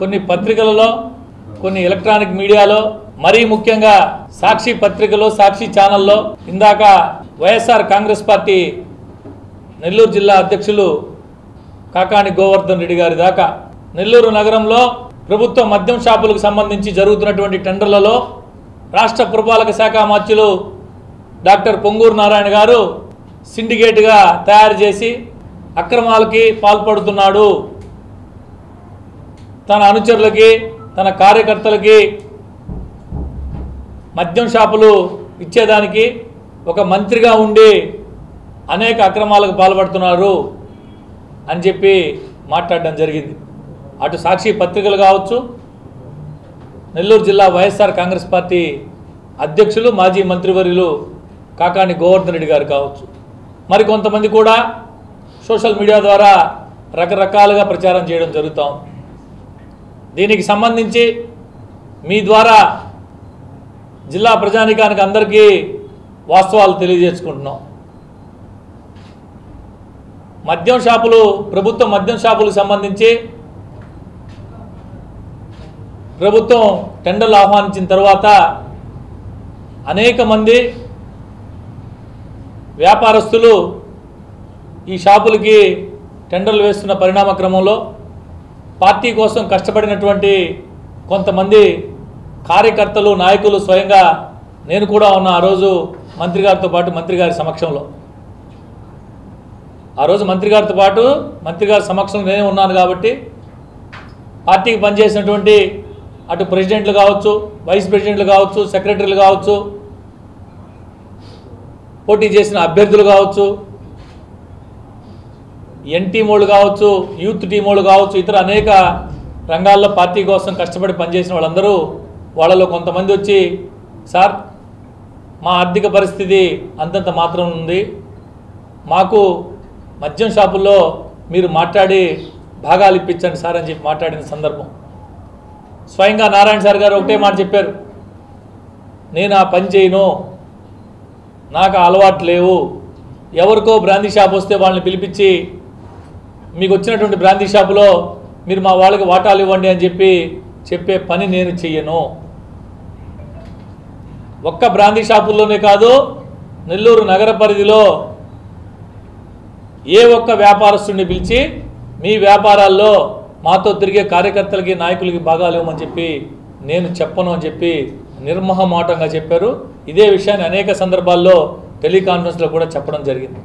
కొన్ని పత్రికలలో కొన్ని ఎలక్ట్రానిక్ మీడియాలో మరీ ముఖ్యంగా సాక్షి పత్రికలో సాక్షి ఛానల్లో ఇందాక వైఎస్ఆర్ కాంగ్రెస్ పార్టీ నెల్లూరు జిల్లా అధ్యక్షులు కాకాని గోవర్ధన్ రెడ్డి గారి దాకా నెల్లూరు నగరంలో ప్రభుత్వ మద్యం షాపులకు సంబంధించి జరుగుతున్నటువంటి టెండర్లలో రాష్ట్ర పురపాలక శాఖ మంత్రులు డాక్టర్ పొంగూరు నారాయణ గారు సిండికేట్గా తయారు చేసి అక్రమాలకి పాల్పడుతున్నాడు తన అనుచరులకి తన కార్యకర్తలకి మద్యం షాపులు ఇచ్చేదానికి ఒక మంత్రిగా ఉండి అనేక అక్రమాలకు పాల్పడుతున్నారు అని చెప్పి మాట్లాడడం జరిగింది అటు సాక్షి పత్రికలు కావచ్చు నెల్లూరు జిల్లా వైఎస్ఆర్ కాంగ్రెస్ పార్టీ అధ్యక్షులు మాజీ మంత్రివర్యులు కాకాని గోవర్ధన్ రెడ్డి గారు కావచ్చు మరి కొంతమంది కూడా సోషల్ మీడియా ద్వారా రకరకాలుగా ప్రచారం చేయడం జరుగుతాం దీనికి సంబంధించి మీ ద్వారా జిల్లా ప్రజానికానికి అందరికీ వాస్తవాలు తెలియజేసుకుంటున్నాం మద్యం షాపులు ప్రభుత్వ మద్యం షాపులకు సంబంధించి ప్రభుత్వం టెండర్లు ఆహ్వానించిన తర్వాత అనేక మంది వ్యాపారస్తులు ఈ షాపులకి టెండర్లు వేస్తున్న పరిణామ క్రమంలో పార్టీ కోసం కష్టపడినటువంటి కొంతమంది కార్యకర్తలు నాయకులు స్వయంగా నేను కూడా ఉన్న ఆ రోజు మంత్రి గారితో పాటు మంత్రి గారి సమక్షంలో ఆ రోజు మంత్రి గారితో పాటు మంత్రి గారి సమక్షంలో నేనే ఉన్నాను కాబట్టి పార్టీకి పనిచేసినటువంటి అటు ప్రెసిడెంట్లు కావచ్చు వైస్ ప్రెసిడెంట్లు కావచ్చు సెక్రటరీలు కావచ్చు పోటీ చేసిన అభ్యర్థులు కావచ్చు ఎన్ టీమోళ్ళు కావచ్చు యూత్ టీమోళ్ళు కావచ్చు ఇతర అనేక రంగాల్లో పార్టీ కోసం కష్టపడి పనిచేసిన వాళ్ళందరూ వాళ్ళలో కొంతమంది వచ్చి సార్ మా ఆర్థిక పరిస్థితి అంతంత మాత్రం ఉంది మాకు మద్యం షాపుల్లో మీరు మాట్లాడి భాగాలు ఇప్పించండి సార్ అని చెప్పి మాట్లాడిన సందర్భం స్వయంగా నారాయణ సార్ గారు ఒకటే మాట చెప్పారు నేను ఆ పని చేయను నాకు ఆ అలవాటు లేవు ఎవరికో బ్రాందీ షాప్ వస్తే వాళ్ళని పిలిపించి మీకు వచ్చినటువంటి బ్రాందీ షాపులో మీరు మా వాళ్ళకి వాటాలు ఇవ్వండి అని చెప్పి చెప్పే పని నేను చెయ్యను ఒక్క బ్రాందీ షాపుల్లోనే కాదు నెల్లూరు నగర పరిధిలో ఏ ఒక్క వ్యాపారస్తుడిని పిలిచి మీ వ్యాపారాల్లో మాతో తిరిగే కార్యకర్తలకి నాయకులకి భాగాలు ఇవ్వమని చెప్పి నేను చెప్పను అని చెప్పి నిర్మహమాటంగా చెప్పారు ఇదే విషయాన్ని అనేక సందర్భాల్లో టెలికాన్ఫరెన్స్లో కూడా చెప్పడం జరిగింది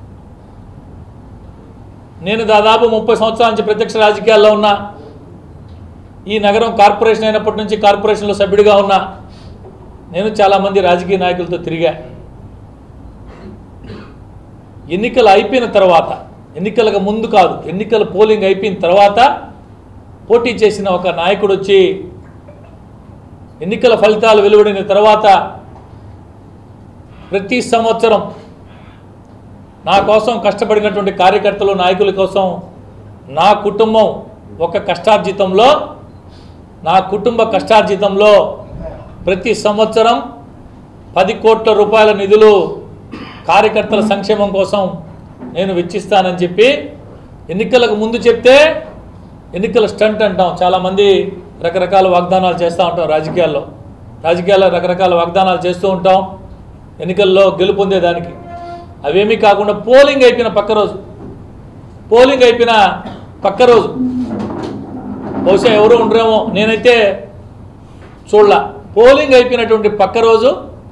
నేను దాదాపు ముప్పై సంవత్సరాల నుంచి ప్రత్యక్ష రాజకీయాల్లో ఉన్నా ఈ నగరం కార్పొరేషన్ అయినప్పటి నుంచి కార్పొరేషన్లో సభ్యుడిగా ఉన్నా నేను చాలామంది రాజకీయ నాయకులతో తిరిగా ఎన్నికలు అయిపోయిన తర్వాత ఎన్నికలకు ముందు కాదు ఎన్నికల పోలింగ్ అయిపోయిన తర్వాత పోటీ చేసిన ఒక నాయకుడు వచ్చి ఎన్నికల ఫలితాలు వెలువడిన తర్వాత ప్రతి సంవత్సరం నా కోసం కష్టపడినటువంటి కార్యకర్తలు నాయకుల కోసం నా కుటుంబం ఒక కష్టార్జితంలో నా కుటుంబ కష్టార్జితంలో ప్రతి సంవత్సరం పది కోట్ల రూపాయల నిధులు కార్యకర్తల సంక్షేమం కోసం నేను వెచ్చిస్తానని చెప్పి ఎన్నికలకు ముందు చెప్తే ఎన్నికల స్టంట్ అంటాం చాలామంది రకరకాల వాగ్దానాలు చేస్తూ ఉంటాం రాజకీయాల్లో రాజకీయాల్లో రకరకాల వాగ్దానాలు చేస్తూ ఉంటాం ఎన్నికల్లో గెలుపొందేదానికి అవేమీ కాకుండా పోలింగ్ అయిపోయిన పక్క రోజు పోలింగ్ అయిపోయిన పక్క రోజు బహుశా ఎవరు ఉండరేమో నేనైతే చూడలా పోలింగ్ అయిపోయినటువంటి పక్క రోజు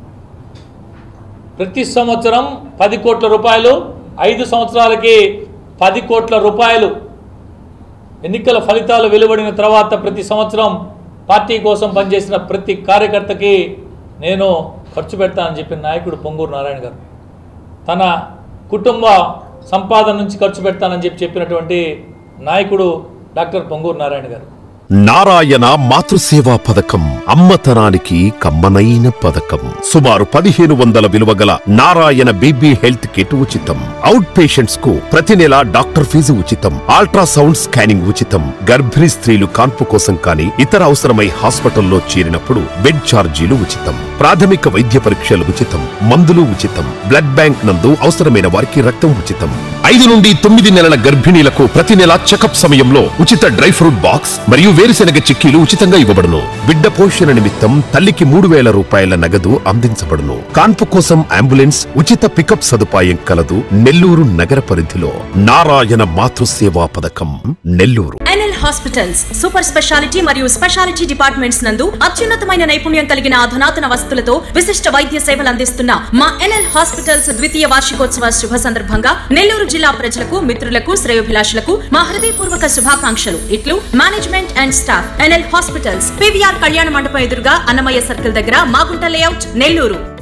ప్రతి సంవత్సరం పది కోట్ల రూపాయలు ఐదు సంవత్సరాలకి పది కోట్ల రూపాయలు ఎన్నికల ఫలితాలు వెలువడిన తర్వాత ప్రతి సంవత్సరం పార్టీ కోసం పనిచేసిన ప్రతి కార్యకర్తకి నేను ఖర్చు పెడతానని చెప్పిన నాయకుడు పొంగూరు నారాయణ గారు తన కుటుంబ సంపాదన నుంచి ఖర్చు పెడతానని చెప్పి చెప్పినటువంటి నాయకుడు డాక్టర్ పొంగూరు నారాయణ గారు నారాయణ మాతృసేవా పథకం అమ్మతనానికి కమ్మనైన పథకం సుమారు పదిహేను వందల విలువ గల నారాయణ బీబీ హెల్త్ కిట్ ఉచితం అవుట్ పేషెంట్స్ కు ప్రతి నెల డాక్టర్ ఫీజు ఉచితం అల్ట్రాసౌండ్ స్కానింగ్ ఉచితం గర్భిణీ స్త్రీలు కాన్పు కోసం కానీ ఇతర అవసరమై హాస్పిటల్లో చేరినప్పుడు బెడ్ ఛార్జీలు ఉచితం ప్రాథమిక వైద్య పరీక్షలు ఉచితం మందులు ఉచితం బ్లడ్ బ్యాంక్ నందు అవసరమైన వారికి రక్తం ఉచితం ఐదు నుండి తొమ్మిది నెలల గర్భిణీలకు ప్రతి నెల చెకప్ సమయంలో ఉచిత డ్రై ఫ్రూట్ బాక్స్ మరియు వేరుశెనగ చిక్కీలు ఉచితంగా ఇవ్వబడును బిడ్డ పోషణ నిమిత్తం తల్లికి మూడు వేల రూపాయల నగదు అందించబడును కాన్పు కోసం అంబులెన్స్ ఉచిత పికప్ సదుపాయం కలదు నెల్లూరు నగర పరిధిలో నారాయణ మాతృసేవా పథకం Nellore NL hospitals super speciality మరియు స్పెషాలిటీ డిపార్ట్మెంట్స్ నందు అత్యున్నతమైన నైపుణ్యం కలిగిన అధునాతన వసతులతో విశిష్ట వైద్య సేవలు అందిస్తున్న మా ఎన్ఎల్ హాస్పిటల్స్ ద్వితీయ వార్షికోత్సవ శుభ సందర్భంగా నెల్లూరు జిల్లా ప్రజలకు మిత్రులకు శ్రేయోభిలాషులకు మా హృదయపూర్వక శుభాకాంక్షలు ఇట్లు management and staff NL hospitals PVR Kalyana Mandapam ఎదురుగా అన్నమయ్య సర్కిల్ దగ్గర మాగుంట లేఅవుట్ నెల్లూరు